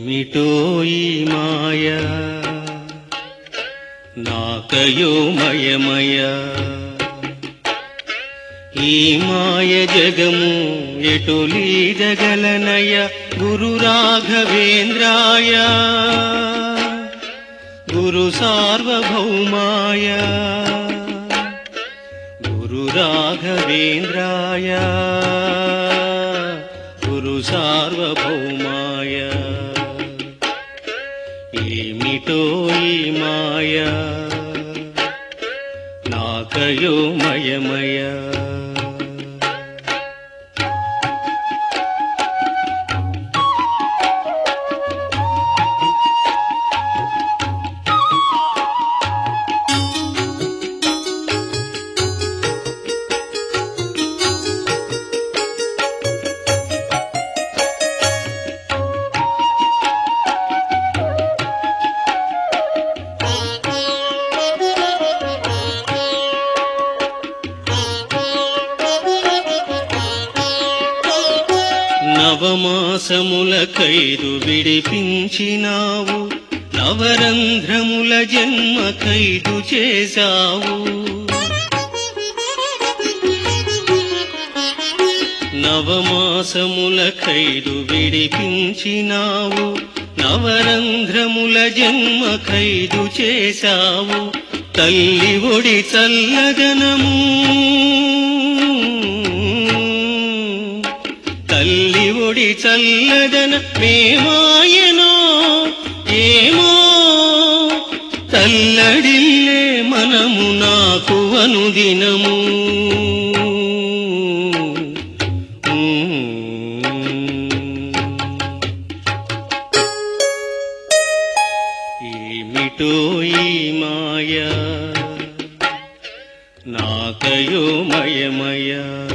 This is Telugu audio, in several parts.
ఏమిటో ఈ మాయ నాకయో మయమయ ఈ మాయ జగము ఎటులీదగలనయ గురు రాఘవేంద్రాయ గురు సార్వభౌమాయ గురు రాఘవేంద్రాయ గురు సార్వభౌమాయ ఏమిటో ఈ మాయ నాకయో మయమయ నవమాసముల ఖైదు విడిపించినావు నవరంధ్రముల జన్మ ఖైదు చేశావు నవమాసముల ఖైదు విడిపించినావు నవరంధ్రముల జన్మ ఖైదు చేశావు తల్లి ఒడి చల్లదనము తల్లి ఒడి చల్లదన మేమాయనో ఏమో తల్లడిల్లే మనము నాకు అనుదినము ఏమిటో ఈ మాయ నాకయో మయమయ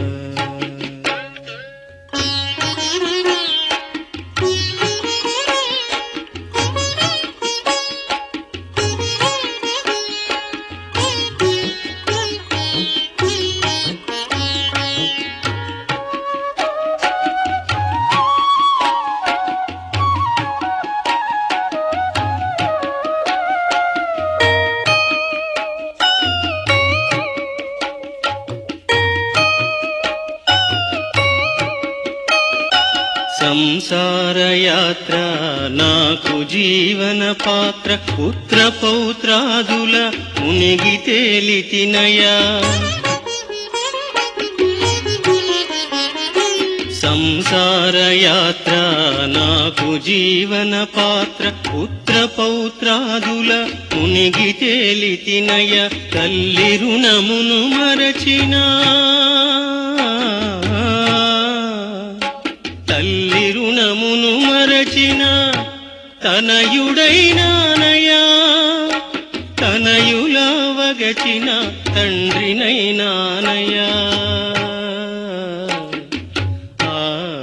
సంసార యాత్ర నాకు జీవన పాత్ర పుత్ర పౌత్రాదుల మునిగి తేలితినయా సంసార యాత్ర నాకు జీవన పాత్ర పుత్ర పౌత్రాదుల మునిగి తేలితినయ తల్లి రుణమును మరచినా తల్లి రుణమును మరచిన తనయుడైనానయా తనయుల వగచిన తండ్రినైనానయా ఆ.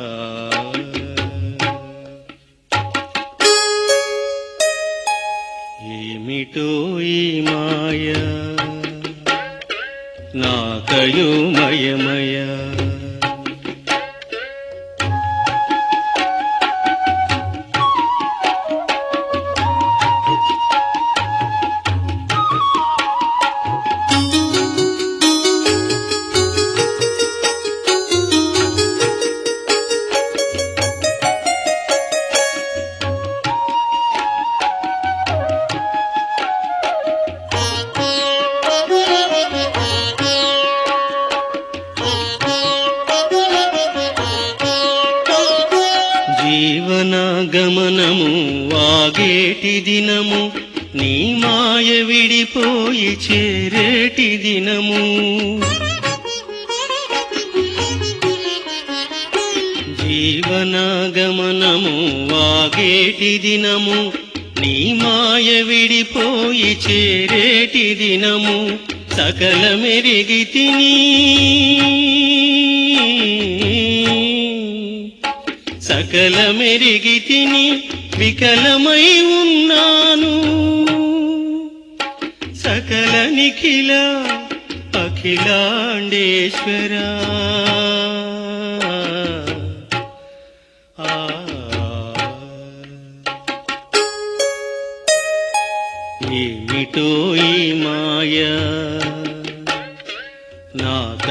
ఏమిటో ఈ మాయ నాకయో మయమయ జీవన గమనము వాగేటి దినము నీ మాయ విడిపోయి చేరేటి దినము జీవన గమనము వాగేటి దినము నీ మాయ విడిపోయి చేరేటి దినము సకల మెరిగి తిని సకల మెరిగి తిని వికలమై ఉన్నాను సకల నిఖిల అఖిలాండేశ్వరా ఆ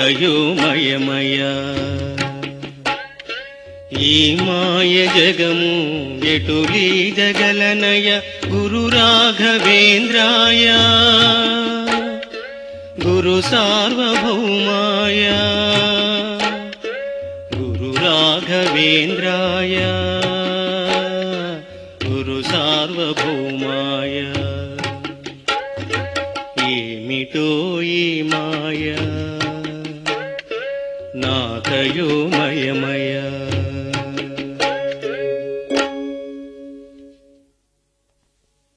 నాకయోమయమయ ఈ మాయ జగము ఎటులీ జగలనయ గురు రాఘవేంద్రాయ గురు సార్వభౌమాయ గురు రాఘవేంద్రాయ గురు సార్వభౌమాయ ఏమిటో ఈ మాయ నాకయోమయమయ